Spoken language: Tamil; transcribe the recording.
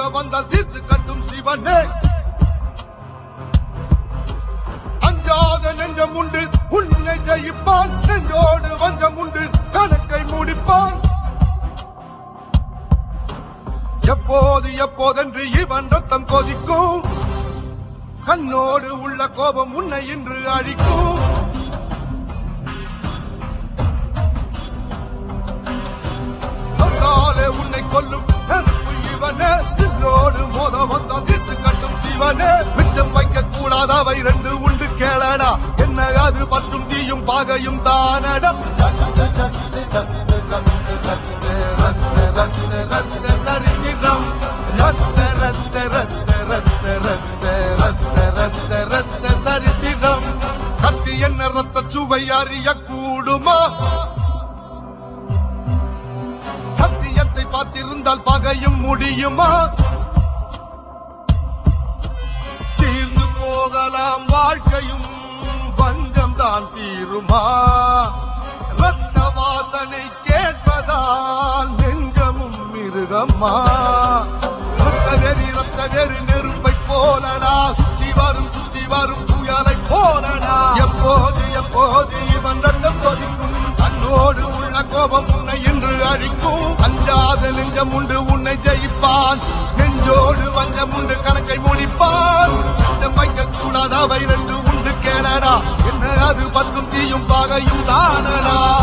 வந்தால் தீர்த்து கட்டும் சிவனே அஞ்சாத நெஞ்சம் உண்டு உன்னை ஜெயிப்பான் நெஞ்சோடு வஞ்சம் உண்டு கணக்கை முடிப்பான் எப்போது எப்போதென்று இவன் ரத்தம் கொதிக்கும் கண்ணோடு உள்ள கோபம் உன்னை இன்று அழிக்கும் சொல்லாலே உன்னை கொல்லும் நெருப்பு இவனே சில்லோடு மோத வந்தால் தீர்த்து கட்டும் சிவனே மிச்சம் வைக்க கூடாதவை ரெண்டு உண்டு கேளடா என்ன அது பற்றும் தீயும் பாகையும் தானடா சரித்திரம் ரத்த ரத்த ரத்த ரத்த ரத்த ரத்த ரத்த ரத்த சரித்திரம் கத்தி என்ன ரத்த சுவை அறிய கூடுமா சத்தியத்தை பார்த்திருந்தால் பகையும் முடியுமா தீர்ந்து போகலாம் வாழ்க்கையும் பஞ்சம் தான் தீருமா ரத்த வாசனை கேட்பதால் நெஞ்சமும் மிருகம்மா ரத்த வெறி ரத்த வெறி நெருப்பை போலடா சுற்றி வரும் சுற்றி வரும் புயலை போலடா எப்போது எப்போது இவன் ரத்தம் கொதிக்கும் தன்னோடு உள்ள கோபம் உன்னை இன்று அழிக்கும் அஞ்சாத நெஞ்சம் உண்டு உன்னை ஜெயிப்பான் நெஞ்சோடு வஞ்சம் உண்டு கணக்கை முடிப்பான் மிச்சம் வைக்க கூடாத அவை ரெண்டு உண்டு கேளடா என்ன அது பத்தும் தீயும் பாகையும் தானடா